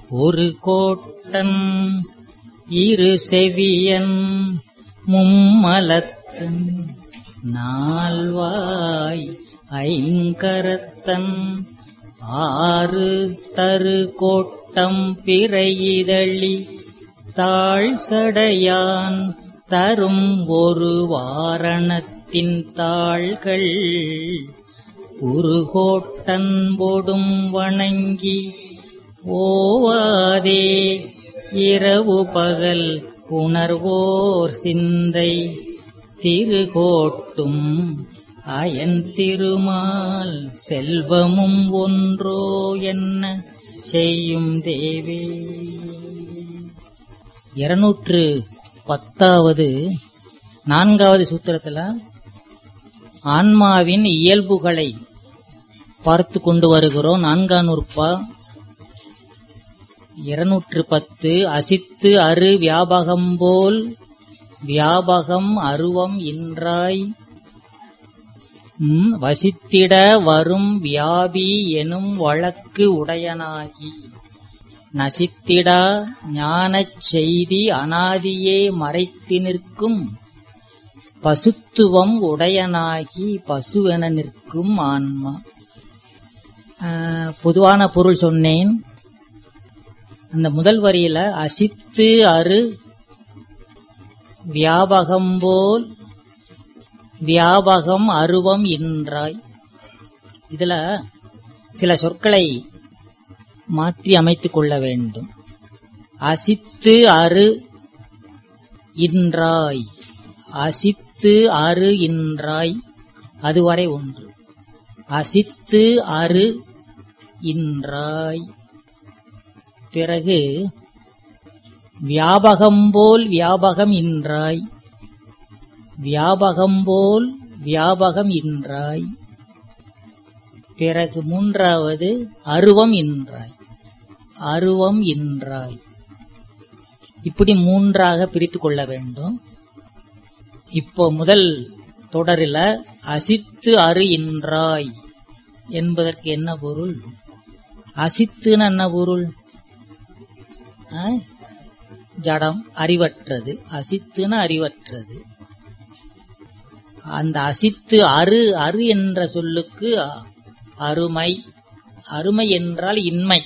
ஒரு கோட்டன் இரு செவியன் மும்மலத்தன் நால்வாய் ஐங்கரத்தன் ஆறு தரு கோட்டம் பிறையிதழி தாழ் சடையான் தரும் ஒரு வாரணத்தின் தாள்கள் உருகோட்டன் பொடும் வணங்கி ஓவாதே இரவு பகல் உணர்வோர் சிந்தை திருகோட்டும் அயன் திருமால் செல்வமும் ஒன்றோ என்ன செய்யும் தேவே இருநூற்று பத்தாவது நான்காவது சூத்திரத்துல ஆன்மாவின் இயல்புகளை பார்த்து கொண்டு வருகிறோம் நான்காம் நூற்பா இருநூற்று பத்து அசித்து அரு வியாபகம் போல் வியாபகம் அருவம் இன்றாய் ம், வசித்திட வரும் வியாபி எனும் வழக்கு உடையனாகி நசித்திடா ஞானச் செய்தி அனாதியே மறைத்து நிற்கும் பசுத்துவம் உடையனாகி பசுவென நிற்கும் ஆன்மா ஆஹ், பொதுவான பொருள் சொன்னேன் அந்த முதல் வரியில அசித்து அரு வியாபகம் போல் வியாபகம் அருவம் இன்றாய் இதுல சில சொற்களை மாற்றி அமைத்துக் கொள்ள வேண்டும் அசித்து அரு இன்றாய் அசித்து அரு இன்றாய் அதுவரை ஒன்று அசித்து அரு இன்றாய் பிறகு வியாபகம் போல் வியாபகம் இன்றாய் வியாபகம் போல் வியாபகம் இன்றாய் பிறகு மூன்றாவது அருவம் இன்றாய் அருவம் இன்றாய் இப்படி மூன்றாக பிரித்துக் கொள்ள வேண்டும் இப்போ முதல் தொடரில் அசித்து அரு இன்றாய் என்பதற்கு என்ன பொருள் அசித்துன்னு என்ன பொருள் ஆ? ஜடம் அறிவற்றது அசித்துன்னு அறிவற்றது அந்த அசித்து அரு அரு என்ற சொல்லுக்கு அ- அருமை அருமை என்றால் இன்மை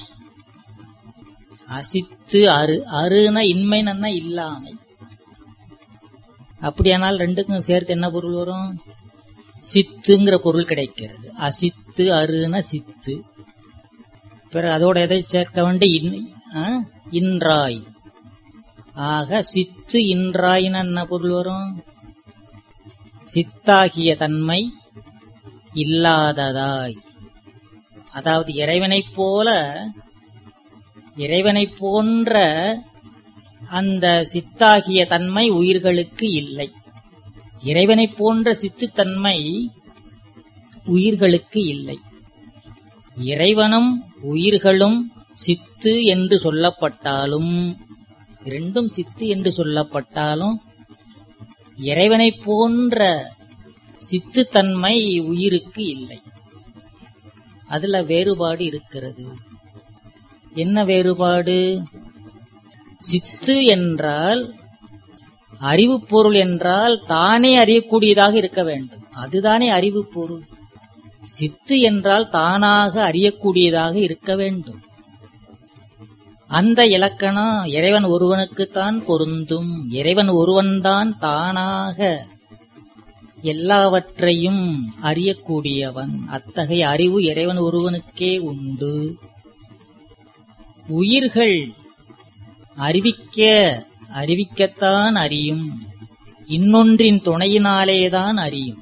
அசித்து அரு அருனா இன்மைன்னா இல்லாமை அப்படியானால் ரெண்டுக்கும் சேர்த்து என்ன பொருள் வரும் சித்துங்கிற பொருள் கிடைக்கிறது அசித்து அருன சித்து பிறகு அதோட எதை சேர்க்க வேண்டிய இன் ஆ? இன்றாய் ஆக சித்து இன்றாயின்னு என்ன பொருள் வரும் சித்தாகிய தன்மை இல்லாததாய் அதாவது இறைவனைப் போல இறைவனைப் போன்ற அந்த சித்தாகிய தன்மை உயிர்களுக்கு இல்லை இறைவனைப் போன்ற சித்துத்தன்மை உயிர்களுக்கு இல்லை இறைவனும் உயிர்களும் சித்து என்று சொல்லப்பட்டாலும் இரண்டும் சித்து என்று சொல்லப்பட்டாலும் இறைவனைப் போன்ற சித்துத்தன்மை உயிருக்கு இல்லை அதுல வேறுபாடு இருக்கிறது என்ன வேறுபாடு சித்து என்றால் அறிவு பொருள் என்றால் தானே அறியக்கூடியதாக இருக்க வேண்டும் அதுதானே அறிவு பொருள் சித்து என்றால் தானாக அறியக்கூடியதாக இருக்க வேண்டும் அந்த இலக்கணம் இறைவன் ஒருவனுக்குத்தான் பொருந்தும் இறைவன் ஒருவன்தான் தானாக எல்லாவற்றையும் அறியக்கூடியவன் அத்தகைய அறிவு இறைவன் ஒருவனுக்கே உண்டு உயிர்கள் அறிவிக்க அறிவிக்கத்தான் அறியும் இன்னொன்றின் துணையினாலேதான் அறியும்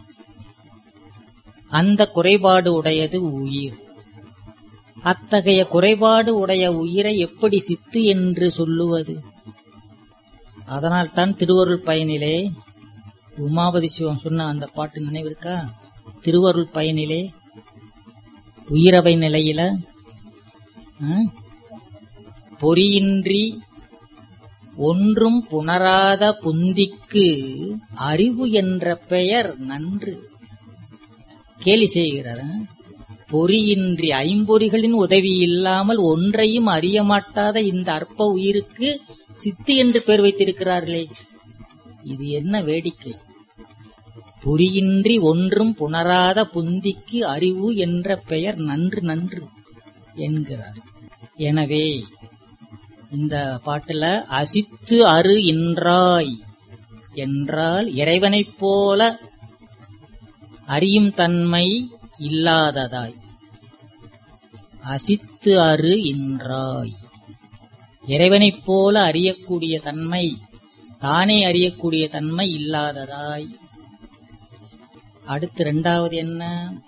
அந்த குறைபாடு உடையது உயிர் அத்தகைய குறைபாடு உடைய உயிரை எப்படி சித்து என்று சொல்லுவது அதனால்தான் திருவருள் பயனிலே உமாபதி சிவம் சொன்ன அந்த பாட்டு நினைவிருக்கா திருவருள் பயனிலே உயிரவை நிலையில ஆ? பொறியின்றி ஒன்றும் புணராத புந்திக்கு அறிவு என்ற பெயர் நன்று கேலி செய்கிறார் ஆ? பொறியின்றி ஐம்பொறிகளின் உதவி இல்லாமல் ஒன்றையும் அறிய மாட்டாத இந்த அற்ப உயிருக்கு சித்து என்று பெயர் வைத்திருக்கிறார்களே இது என்ன வேடிக்கை பொறியின்றி ஒன்றும் புணராத புந்திக்கு அறிவு என்ற பெயர் நன்று நன்று என்கிறார் எனவே இந்த பாட்டுல அசித்து அரு இன்றாய் என்றால் இறைவனைப் போல அறியும் தன்மை இல்லாததாய் அசித்து அரு இன்றாய் இறைவனைப் போல அறியக்கூடிய தன்மை தானே அறியக்கூடிய தன்மை இல்லாததாய் அடுத்து இரண்டாவது என்ன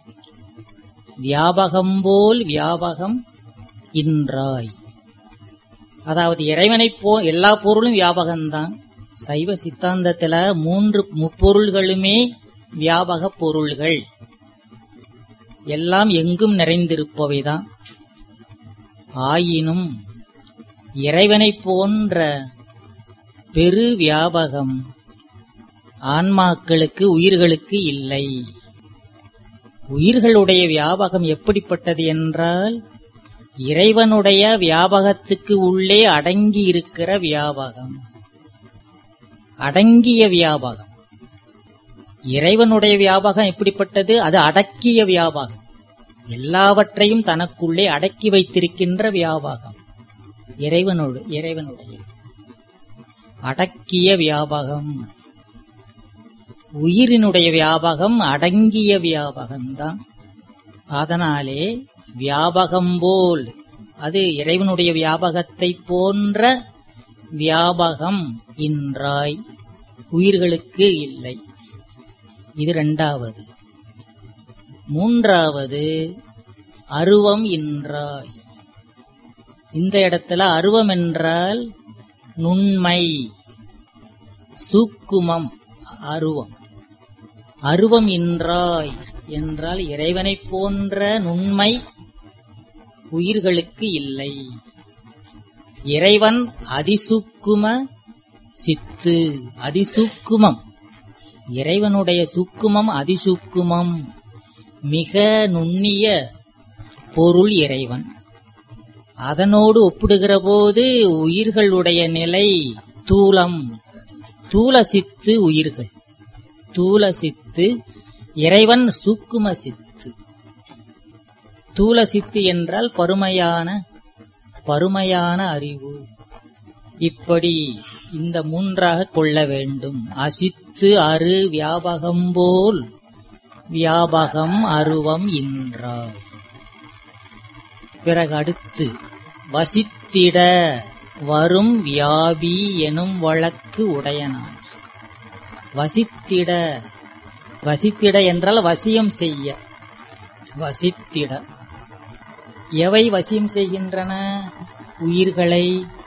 வியாபகம் போல் வியாபகம் இன்றாய் அதாவது இறைவனைப் போ எல்லா பொருளும் வியாபகம்தான் சைவ சித்தாந்தத்துல மூன்று முப்பொருள்களுமே வியாபக பொருள்கள் எல்லாம் எங்கும் நிறைந்திருப்பவைதான் ஆயினும் இறைவனைப் போன்ற பெரு வியாபகம் ஆன்மாக்களுக்கு உயிர்களுக்கு இல்லை உயிர்களுடைய வியாபகம் எப்படிப்பட்டது என்றால் இறைவனுடைய வியாபகத்துக்கு உள்ளே அடங்கி இருக்கிற வியாபகம் அடங்கிய வியாபகம் இறைவனுடைய வியாபகம் எப்படிப்பட்டது அது அடக்கிய வியாபகம் எல்லாவற்றையும் தனக்குள்ளே அடக்கி வைத்திருக்கின்ற வியாபகம் இறைவனோடு இறைவனுடைய அடக்கிய வியாபகம் உயிரினுடைய வியாபகம் அடங்கிய வியாபகம்தான் அதனாலே வியாபகம் போல் அது இறைவனுடைய வியாபகத்தை போன்ற வியாபகம் இன்றாய் உயிர்களுக்கு இல்லை இது இரண்டாவது மூன்றாவது அருவம் இன்றாய் இந்த இடத்துல அருவம் என்றால் நுண்மை சூக்குமம் அருவம் அருவம் இன்றாய் என்றால் இறைவனைப் போன்ற நுண்மை உயிர்களுக்கு இல்லை இறைவன் அதிசூக்கும சித்து அதிசூக்குமம் இறைவனுடைய சூக்குமம் அதிசூக்குமம் மிக நுண்ணிய பொருள் இறைவன் அதனோடு ஒப்பிடுகிற போது உயிர்களுடைய நிலை தூலம் தூல சித்து உயிர்கள் தூல சித்து இறைவன் சூக்கும சித்து தூல சித்து என்றால் பருமையான பருமையான அறிவு இப்படி இந்த மூன்றாக கொள்ள வேண்டும் அசித்து அரு வியாபகம் போல் வியாபகம் அருவம் இன்றாய் பிறகு அடுத்து வசித்திட வரும் வியாபி எனும் வழக்கு உடையனாய் வசித்திட வசித்திட என்றால் வசியம் செய்ய வசித்திட எவை வசியம் செய்கின்றன உயிர்களை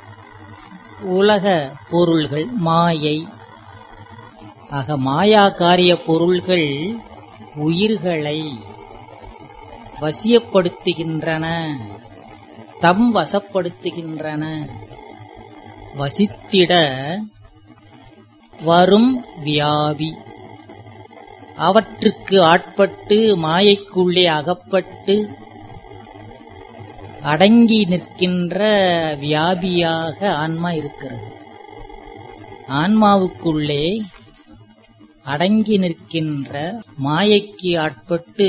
உலக பொருள்கள் மாயை ஆக மாயா காரிய பொருள்கள் உயிர்களை வசியப்படுத்துகின்றன தம் வசப்படுத்துகின்றன வசித்திட வரும் வியாபி அவற்றுக்கு ஆட்பட்டு மாயைக்குள்ளே அகப்பட்டு அடங்கி நிற்கின்ற வியாபியாக ஆன்மா இருக்கிறது ஆன்மாவுக்குள்ளே அடங்கி நிற்கின்ற மாயைக்கு ஆட்பட்டு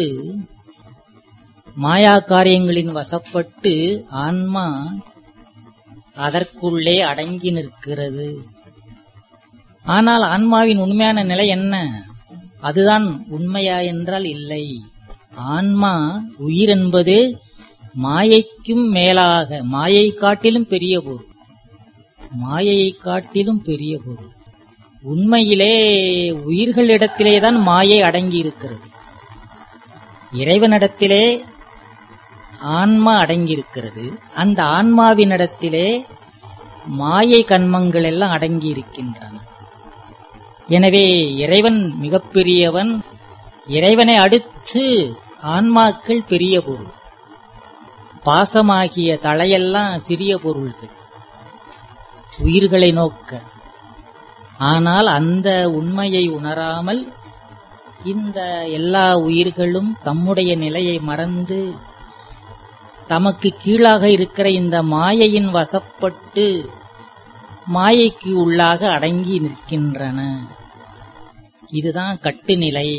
மாயா காரியங்களின் வசப்பட்டு ஆன்மா அதற்குள்ளே அடங்கி நிற்கிறது ஆனால் ஆன்மாவின் உண்மையான நிலை என்ன அதுதான் உண்மையா என்றால் இல்லை ஆன்மா உயிர் என்பது மாயைக்கும் மேலாக மாயை காட்டிலும் பெரிய பொருள் மாயையை காட்டிலும் பெரிய பொருள் உண்மையிலே உயிர்களிடத்திலேதான் மாயை அடங்கி இருக்கிறது இறைவனிடத்திலே ஆன்மா அடங்கியிருக்கிறது அந்த ஆன்மாவினிடத்திலே மாயை கண்மங்கள் எல்லாம் அடங்கி இருக்கின்றன எனவே இறைவன் மிகப்பெரியவன் இறைவனை அடுத்து ஆன்மாக்கள் பெரிய பொருள் பாசமாகிய தலையெல்லாம் சிறிய பொருள்கள் உயிர்களை நோக்க ஆனால் அந்த உண்மையை உணராமல் இந்த எல்லா உயிர்களும் தம்முடைய நிலையை மறந்து தமக்கு கீழாக இருக்கிற இந்த மாயையின் வசப்பட்டு மாயைக்கு உள்ளாக அடங்கி நிற்கின்றன இதுதான் கட்டுநிலை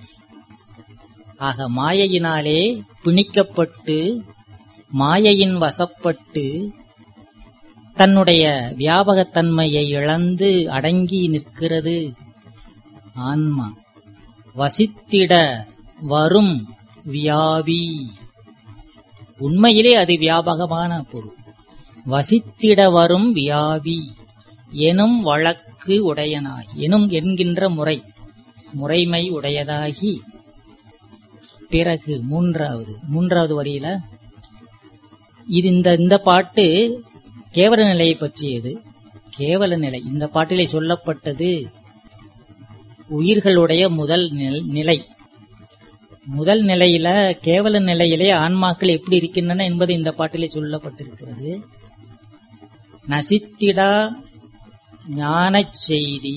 ஆக மாயையினாலே பிணிக்கப்பட்டு மாயையின் வசப்பட்டு தன்னுடைய வியாபகத்தன்மையை இழந்து அடங்கி நிற்கிறது ஆன்மா வசித்திட வரும் வியாபி உண்மையிலே அது வியாபகமான பொருள் வசித்திட வரும் வியாபி எனும் வழக்கு உடையனாய் எனும் என்கின்ற முறை முறைமை உடையதாகி பிறகு மூன்றாவது மூன்றாவது வரியில இது இந்த இந்த பாட்டு கேவல நிலையை பற்றியது கேவல நிலை இந்த பாட்டிலே சொல்லப்பட்டது உயிர்களுடைய முதல் நில்- நிலை முதல் நிலையில கேவல நிலையிலே ஆன்மாக்கள் எப்படி இருக்கின்றன என்பது இந்த பாட்டிலே சொல்லப்பட்டிருக்கிறது நசித்திடா ஞானச் செய்தி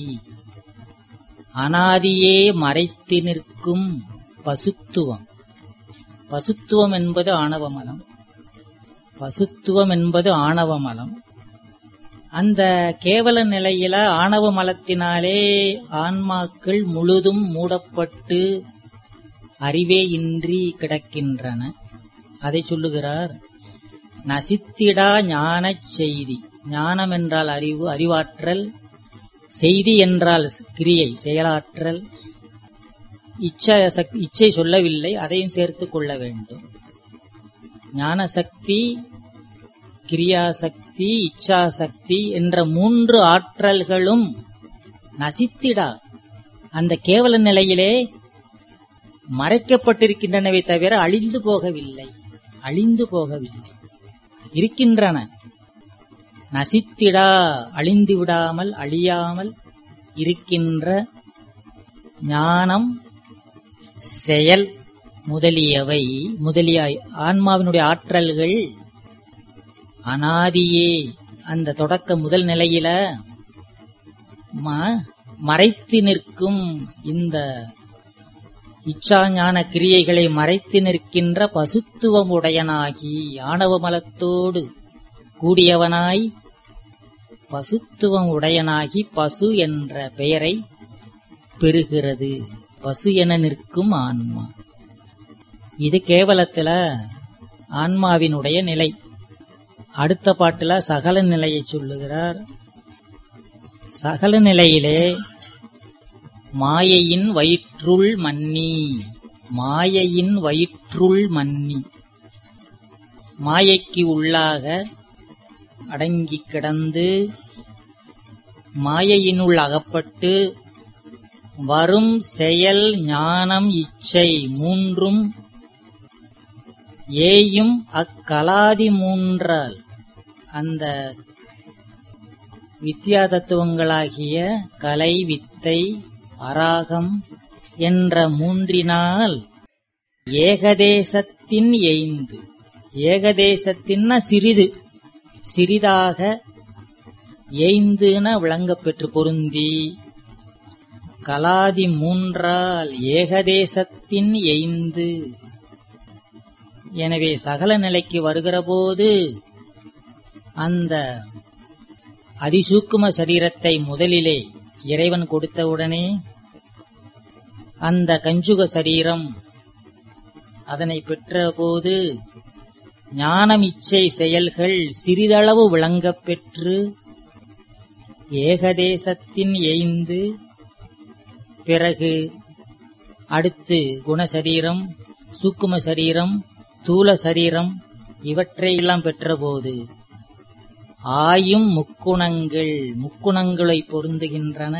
அனாதியே மறைத்து நிற்கும் பசுத்துவம் பசுத்துவம் என்பது ஆணவமலம் பசுத்துவம் என்பது ஆணவமலம் அந்த கேவல நிலையில ஆணவ மலத்தினாலே ஆன்மாக்கள் முழுதும் மூடப்பட்டு அறிவே இன்றி கிடக்கின்றன அதை சொல்லுகிறார் நசித்திடா ஞானச் செய்தி ஞானம் என்றால் அறிவு அறிவாற்றல் செய்தி என்றால் கிரியை செயலாற்றல் இச்சை சக்- இச்சை சொல்லவில்லை அதையும் சேர்த்துக் கொள்ள வேண்டும் ஞான சக்தி கிரியாசக்தி இச்சாசக்தி என்ற மூன்று ஆற்றல்களும் நசித்திடா அந்த கேவல நிலையிலே மறைக்கப்பட்டிருக்கின்றனவே தவிர அழிந்து போகவில்லை அழிந்து போகவில்லை இருக்கின்றன நசித்திடா அழிந்து விடாமல் அழியாமல் இருக்கின்ற ஞானம் செயல் முதலியவை முதலிய ஆன்மாவினுடைய ஆற்றல்கள் அனாதியே அந்த தொடக்க முதல் நிலையில ம- மறைத்து நிற்கும் இந்த இச்சா ஞான கிரியைகளை மறைத்து நிற்கின்ற பசுத்துவம் உடையனாகி ஆணவ மலத்தோடு கூடியவனாய் பசுத்துவம் உடையனாகி பசு என்ற பெயரை பெறுகிறது பசு என நிற்கும் ஆன்மா இது கேவலத்துல ஆன்மாவினுடைய நிலை அடுத்த பாட்டுல சகல நிலையை சொல்லுகிறார் சகல நிலையிலே மாயையின் வயிற்றுள் மன்னி மாயையின் வயிற்றுள் மன்னி மாயைக்கு உள்ளாக அடங்கி கிடந்து மாயையினுள் அகப்பட்டு வரும் செயல் ஞானம் இச்சை மூன்றும் ஏயும் அக்கலாதி மூன்றால் அந்த வித்யா தத்துவங்களாகிய கலை வித்தை அராகம் என்ற மூன்றினால் ஏகதேசத்தின் எய்ந்து ஏகதேசத்தின்னா சிறிது சிறிதாக எய்ந்துன விளங்கப் பெற்று பொருந்தி கலாதி மூன்றால் ஏகதேசத்தின் எய்ந்து எனவே சகல நிலைக்கு வருகிற போது அந்த அதிசூக்கும சரீரத்தை முதலிலே இறைவன் கொடுத்தவுடனே அந்த கஞ்சுக சரீரம் அதனை பெற்றபோது ஞானம் இச்சை செயல்கள் சிறிதளவு விளங்கப் பெற்று ஏகதேசத்தின் எய்ந்து பிறகு அடுத்து குணசரீரம் சூக்கும சரீரம் தூல சரீரம் இவற்றையெல்லாம் பெற்றபோது ஆயும் முக்குணங்கள் முக்குணங்களை பொருந்துகின்றன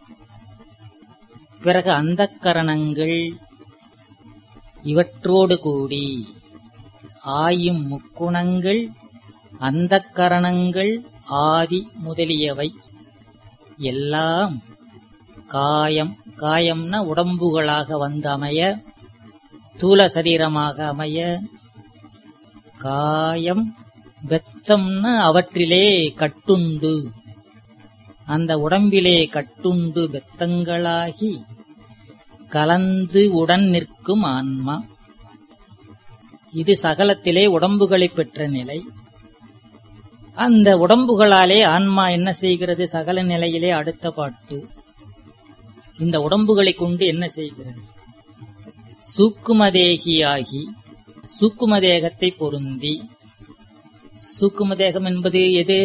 பிறகு அந்தக்கரணங்கள் இவற்றோடு கூடி ஆயும் முக்குணங்கள் அந்தக்கரணங்கள் ஆதி முதலியவை எல்லாம் காயம் காயம்னா உடம்புகளாக வந்து அமைய தூல சரீரமாக அமைய காயம் பெத்தம்னா அவற்றிலே கட்டுண்டு அந்த உடம்பிலே கட்டுண்டு பெத்தங்களாகி கலந்து உடன் நிற்கும் ஆன்மா இது சகலத்திலே உடம்புகளை பெற்ற நிலை அந்த உடம்புகளாலே ஆன்மா என்ன செய்கிறது சகல நிலையிலே அடுத்த பாட்டு இந்த உடம்புகளை கொண்டு என்ன செய்கிறது சூக்குமதேகியாகி சூக்குமதேகத்தை பொருந்தி சூக்குமதேகம் என்பது எது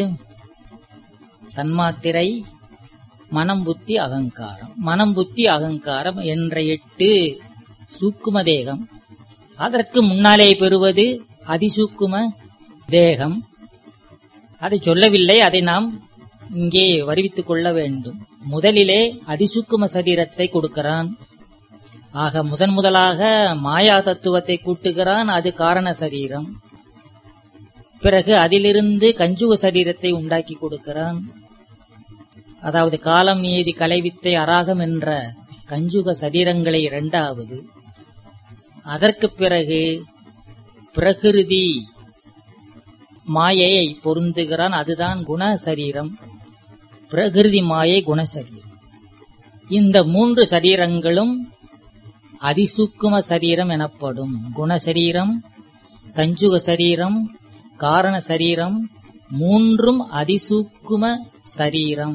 தன்மாத்திரை மனம் புத்தி அகங்காரம் மனம் புத்தி அகங்காரம் என்ற எட்டு சூக்கும தேகம் அதற்கு முன்னாலே பெறுவது அதிசூக்கும தேகம் அதை சொல்லவில்லை அதை நாம் இங்கே வருவித்துக் கொள்ள வேண்டும் முதலிலே அதிசூக்கும சரீரத்தை கொடுக்கிறான் ஆக முதன் முதலாக மாயா தத்துவத்தை கூட்டுகிறான் அது காரண சரீரம் பிறகு அதிலிருந்து கஞ்சுக சரீரத்தை உண்டாக்கி கொடுக்கிறான் அதாவது காலம் ஏதி கலைவித்தை அராகம் என்ற கஞ்சுக சரீரங்களை இரண்டாவது அதற்கு பிறகு பிரகிருதி மாயையை பொருந்துகிறான் அதுதான் குண சரீரம் பிரகிருதி மாயை குணசரீரம் இந்த மூன்று சரீரங்களும் அதிசூக்கும சரீரம் எனப்படும் குணசரீரம் கஞ்சுக சரீரம் காரண சரீரம் மூன்றும் அதிசூக்கும சரீரம்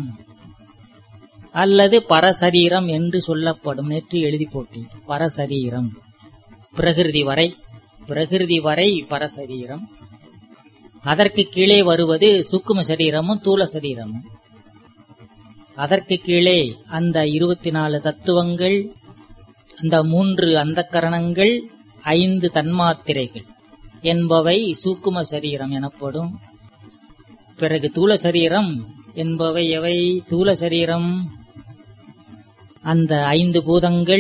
அல்லது பரசரீரம் என்று சொல்லப்படும் நேற்று எழுதி போட்டேன் பரசரீரம் பிரகிருதி வரை பிரகிருதி வரை பரசரீரம் அதற்கு கீழே வருவது சுக்கும சரீரமும் தூல சரீரமும் அதற்கு கீழே அந்த இருபத்தி நாலு தத்துவங்கள் அந்த மூன்று அந்த கரணங்கள் ஐந்து தன்மாத்திரைகள் என்பவை சூக்கும சரீரம் எனப்படும் பிறகு தூல சரீரம் என்பவை எவை தூல சரீரம் அந்த ஐந்து பூதங்கள்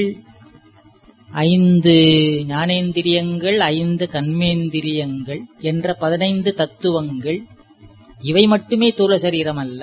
ஐந்து ஞானேந்திரியங்கள் ஐந்து கண்மேந்திரியங்கள் என்ற பதினைந்து தத்துவங்கள் இவை மட்டுமே தூல சரீரம் அல்ல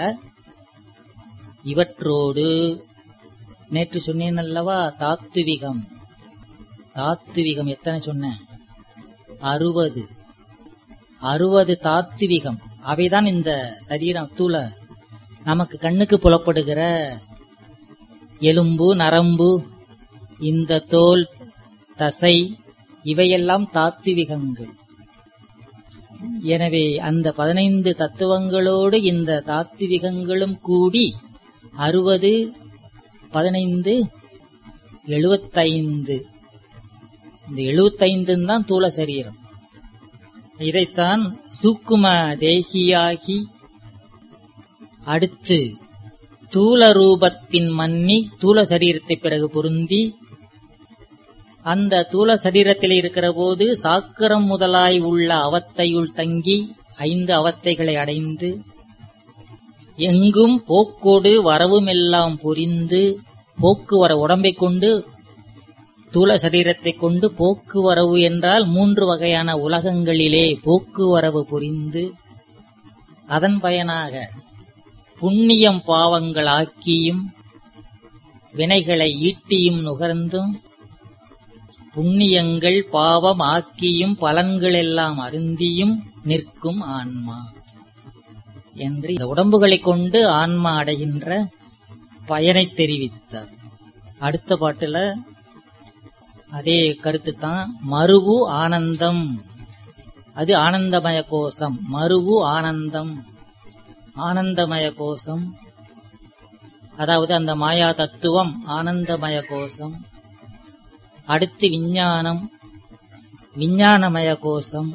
இவற்றோடு நேற்று சொன்னேன் அல்லவா தாத்துவிகம் தாத்துவிகம் எத்தனை சொன்னேன் அறுபது அறுபது தாத்துவிகம் அவைதான் இந்த சரீரம் தூள நமக்கு கண்ணுக்கு புலப்படுகிற எலும்பு நரம்பு இந்த தோல் தசை இவையெல்லாம் தாத்துவிகங்கள் எனவே அந்த பதினைந்து தத்துவங்களோடு இந்த தாத்துவிகங்களும் கூடி அறுபது பதினைந்து எழுபத்தைந்து இந்த எழுபத்தைந்து தான் தூள சரீரம் இதைத்தான் சூக்கும தேகியாகி அடுத்து தூல ரூபத்தின் மன்னி தூல சரீரத்தை பிறகு பொருந்தி அந்த தூல சரீரத்தில் இருக்கிற போது சாக்கரம் முதலாய் உள்ள அவத்தையுள் தங்கி ஐந்து அவத்தைகளை அடைந்து எங்கும் போக்கோடு வரவுமெல்லாம் புரிந்து போக்குவர உடம்பை கொண்டு தூல சரீரத்தை கொண்டு போக்குவரவு என்றால் மூன்று வகையான உலகங்களிலே போக்குவரவு புரிந்து அதன் பயனாக புண்ணியம் பாவங்கள் ஆக்கியும் வினைகளை ஈட்டியும் நுகர்ந்தும் புண்ணியங்கள் பாவம் ஆக்கியும் பலன்களெல்லாம் அருந்தியும் நிற்கும் ஆன்மா என்று இந்த உடம்புகளை கொண்டு ஆன்மா அடைகின்ற பயனை தெரிவித்தார் அடுத்த பாட்டுல அதே கருத்து தான் மருவு ஆனந்தம் அது ஆனந்தமய கோஷம் மருவு ஆனந்தம் ஆனந்தமய கோஷம் அதாவது அந்த மாயா தத்துவம் ஆனந்தமய கோஷம் அடுத்து விஞ்ஞானம் விஞ்ஞானமய கோஷம்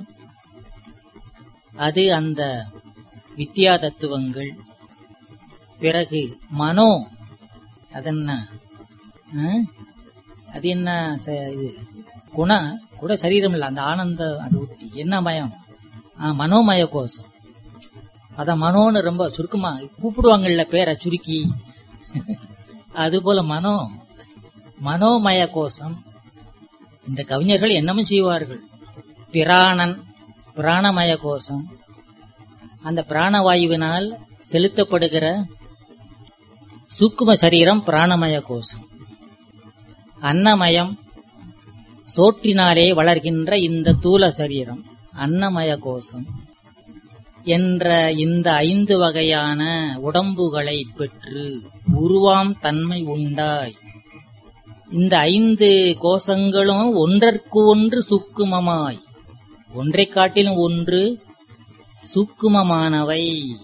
அது அந்த வித்யா தத்துவங்கள் பிறகு மனோ அதென்ன ஆ? அது என்ன ச- இது குண கூட சரீரம் இல்ல அந்த ஆனந்த அது ஒட்டி என்ன மயம் ஆ, மனோமய கோஷம் அத மனோன்னு ரொம்ப சுருக்கமா கூப்பிடுவாங்கல்ல பேரை சுருக்கி அது போல மனோ மனோமய கோஷம் இந்த கவிஞர்கள் என்னமும் செய்வார்கள் பிராணன் பிராணமய கோஷம் அந்த பிராணவாயுவினால் செலுத்தப்படுகிற சூக்கும சரீரம் பிராணமய கோஷம் அன்னமயம் சோற்றினாலே வளர்கின்ற இந்த தூல சரீரம் அன்னமய கோஷம் என்ற இந்த ஐந்து வகையான உடம்புகளை பெற்று உருவாம் தன்மை உண்டாய் இந்த ஐந்து கோஷங்களும் ஒன்றற்கு ஒன்று சுக்குமமாய் ஒன்றைக் காட்டிலும் ஒன்று சூக்குமமானவை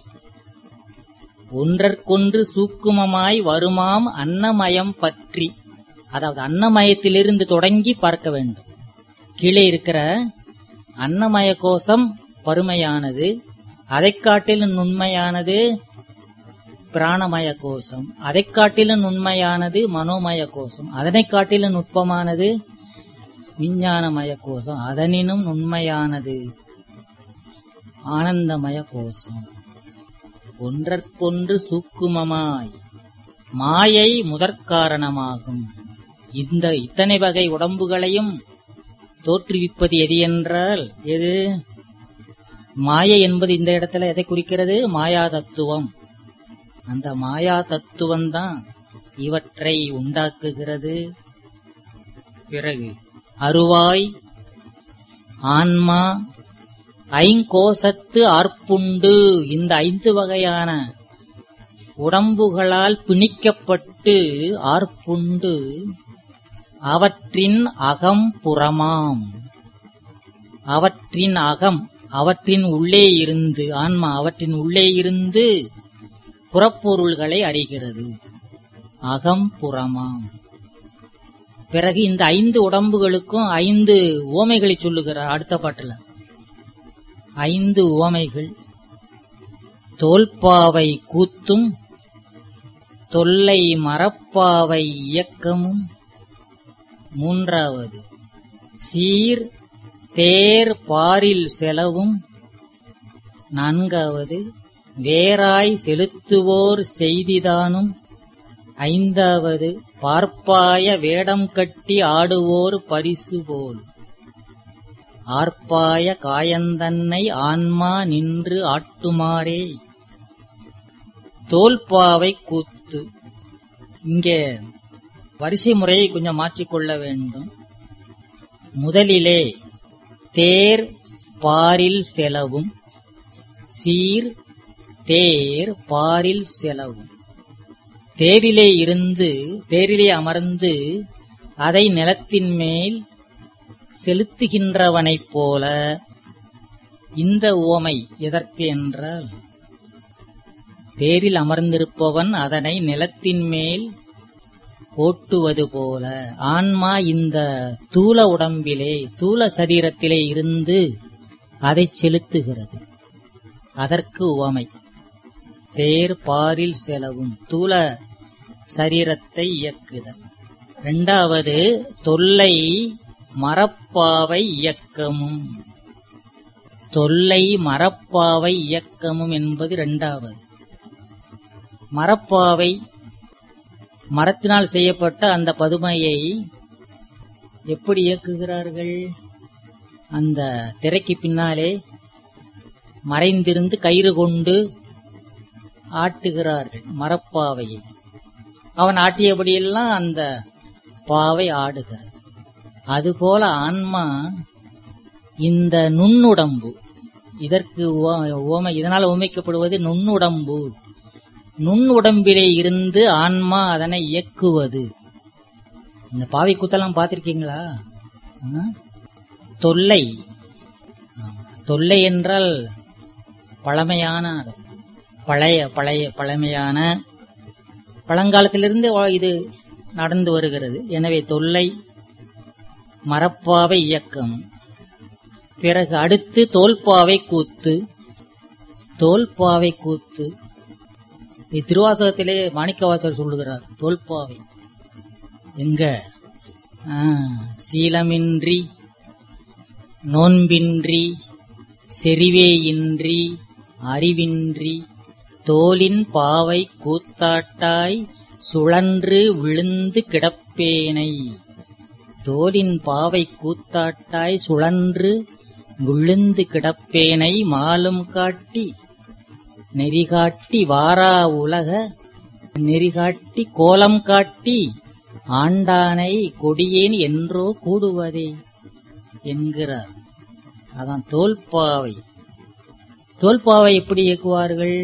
ஒன்றற்கொன்று சூக்குமமாய் வருமாம் அன்னமயம் பற்றி அதாவது அன்னமயத்திலிருந்து தொடங்கி பார்க்க வேண்டும் கீழே இருக்கிற அன்னமய கோஷம் பருமையானது அதைக் காட்டிலும் நுண்மையானது பிராணமய கோஷம் அதைக் காட்டிலும் நுண்மையானது மனோமய கோஷம் அதனைக் காட்டிலும் நுட்பமானது விஞ்ஞானமய கோஷம் அதனினும் நுண்மையானது ஆனந்தமய கோஷம் ஒன்றற்கொன்று சூக்குமமாய் மாயை முதற்காரணமாகும் இந்த இத்தனை வகை உடம்புகளையும் தோற்றுவிப்பது எது என்றால் எது மாயை என்பது இந்த இடத்துல எதை குறிக்கிறது மாயா தத்துவம் அந்த மாயா தத்துவம் தான் இவற்றை உண்டாக்குகிறது பிறகு அருவாய் ஆன்மா ஐங்கோசத்து ஆர்ப்புண்டு இந்த ஐந்து வகையான உடம்புகளால் பிணிக்கப்பட்டு ஆர்ப்புண்டு அவற்றின் அகம் புறமாம் அவற்றின் அகம் அவற்றின் உள்ளே இருந்து ஆன்மா அவற்றின் உள்ளே இருந்து புறப்பொருள்களை அறிகிறது அகம் புறமாம் பிறகு இந்த ஐந்து உடம்புகளுக்கும் ஐந்து ஓமைகளை சொல்லுகிறார் அடுத்த பாட்டுல ஐந்து ஓமைகள் தோல்பாவை கூத்தும் தொல்லை மரப்பாவை இயக்கமும் மூன்றாவது சீர் தேர் பாரில் செலவும் நான்காவது வேராய் செலுத்துவோர் செய்திதானும் ஐந்தாவது பார்ப்பாய வேடம் கட்டி ஆடுவோர் பரிசு போல் ஆர்ப்பாய காயந்தன்னை ஆன்மா நின்று ஆட்டுமாறே தோல்பாவை கூத்து இங்கே வரிசை முறையை கொஞ்சம் மாற்றிக்கொள்ள வேண்டும் முதலிலே தேர் பாரில் செலவும் சீர் தேர் பாரில் செலவும் தேரிலே இருந்து தேரிலே அமர்ந்து அதை நிலத்தின் மேல் செலுத்துகின்றவனைப் போல இந்த ஓமை எதற்கு என்றால் தேரில் அமர்ந்திருப்பவன் அதனை நிலத்தின் மேல் ஓட்டுவது போல ஆன்மா இந்த தூல உடம்பிலே தூல சரீரத்திலே இருந்து அதை செலுத்துகிறது அதற்கு உவமை தேர் பாரில் செலவும் தூல சரீரத்தை இயக்குதல் இரண்டாவது தொல்லை மரப்பாவை இயக்கமும் தொல்லை மரப்பாவை இயக்கமும் என்பது இரண்டாவது மரப்பாவை மரத்தினால் செய்யப்பட்ட அந்த பதுமையை எப்படி இயக்குகிறார்கள் அந்த திரைக்கு பின்னாலே மறைந்திருந்து கயிறு கொண்டு ஆட்டுகிறார்கள் மரப்பாவையை அவன் ஆட்டியபடியெல்லாம் அந்த பாவை ஆடுகிறது அதுபோல ஆன்மா இந்த நுண்ணுடம்பு இதற்கு உவ- உவமை இதனால் உமைக்கப்படுவது நுண்ணுடம்பு நுண்ணுடம்பிலே இருந்து ஆன்மா அதனை இயக்குவது இந்த பாவை கூத்தெல்லாம் பார்த்திருக்கீங்களா ஆ? தொல்லை ஆமா. தொல்லை என்றால் பழமையான அர்த்தம். பழைய பழைய பழமையான பழங்காலத்திலிருந்து வா- இது நடந்து வருகிறது எனவே தொல்லை மரப்பாவை இயக்கம் பிறகு அடுத்து தோல்பாவை கூத்து தோல்பாவை கூத்து இது திருவாசகத்திலே மாணிக்கவாசகர் சொல்லுகிறார் தோல்பாவை எங்க ஆ, சீலமின்றி நோன்பின்றி செறிவேயின்றி அறிவின்றி தோலின் பாவை கூத்தாட்டாய் சுழன்று விழுந்து கிடப்பேனை தோலின் பாவை கூத்தாட்டாய் சுழன்று விழுந்து கிடப்பேனை மாலும் காட்டி நெறிகாட்டி வாரா உலக நெறிகாட்டி கோலம் காட்டி ஆண்டானை கொடியேன் என்றோ கூடுவதே என்கிறார் அதான் தோல்பாவை தோல்பாவை எப்படி இயக்குவார்கள்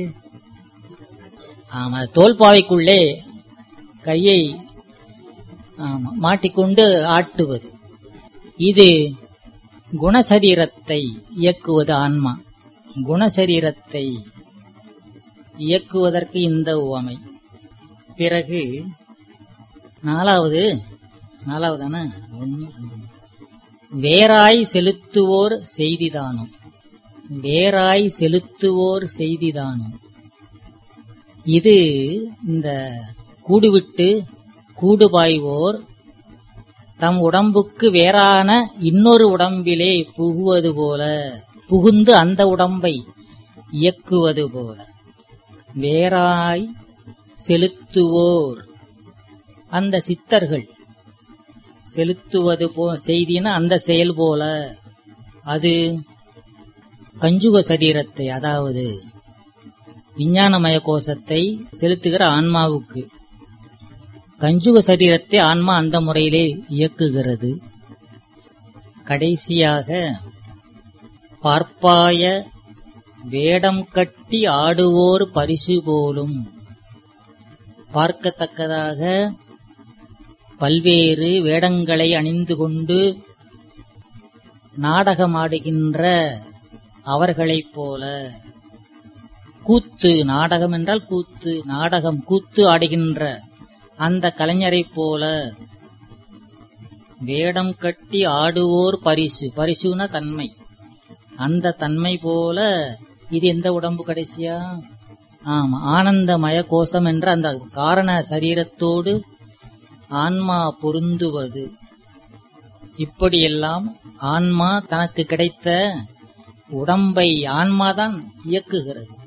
ஆமா தோல்பாவைக்குள்ளே கையை ஆமா மாட்டிக்கொண்டு ஆட்டுவது இது குணசரீரத்தை இயக்குவது ஆன்மா குணசரீரத்தை இயக்குவதற்கு இந்த உவமை பிறகு நாலாவது நாலாவதான ஒண்ணு ரெண்டு. வேராய் செலுத்துவோர் செய்திதானும் வேராய் செலுத்துவோர் செய்திதானும் இது இந்த கூடுவிட்டு கூடுபாய்வோர் தம் உடம்புக்கு வேறான இன்னொரு உடம்பிலே புகுவது போல புகுந்து அந்த உடம்பை இயக்குவது போல வேறாய் செலுத்துவோர் அந்த சித்தர்கள் செலுத்துவது போ செய்தின அந்த செயல் போல அது கஞ்சுக சரீரத்தை அதாவது விஞ்ஞானமய கோஷத்தை செலுத்துகிற ஆன்மாவுக்கு கஞ்சுக சரீரத்தை ஆன்மா அந்த முறையிலே இயக்குகிறது கடைசியாக பார்ப்பாய வேடம் கட்டி ஆடுவோர் பரிசு போலும் பார்க்கத்தக்கதாக பல்வேறு வேடங்களை அணிந்து கொண்டு நாடகமாடுகின்ற அவர்களைப் போல கூத்து நாடகம் என்றால் கூத்து நாடகம் கூத்து ஆடுகின்ற அந்த கலைஞரைப் போல வேடம் கட்டி ஆடுவோர் பரிசு பரிசுன தன்மை அந்த தன்மை போல இது எந்த உடம்பு கடைசியா ஆமா ஆனந்தமய கோஷம் என்ற அந்த காரண சரீரத்தோடு ஆன்மா பொருந்துவது இப்படியெல்லாம் ஆன்மா தனக்கு கிடைத்த உடம்பை ஆன்மாதான் இயக்குகிறது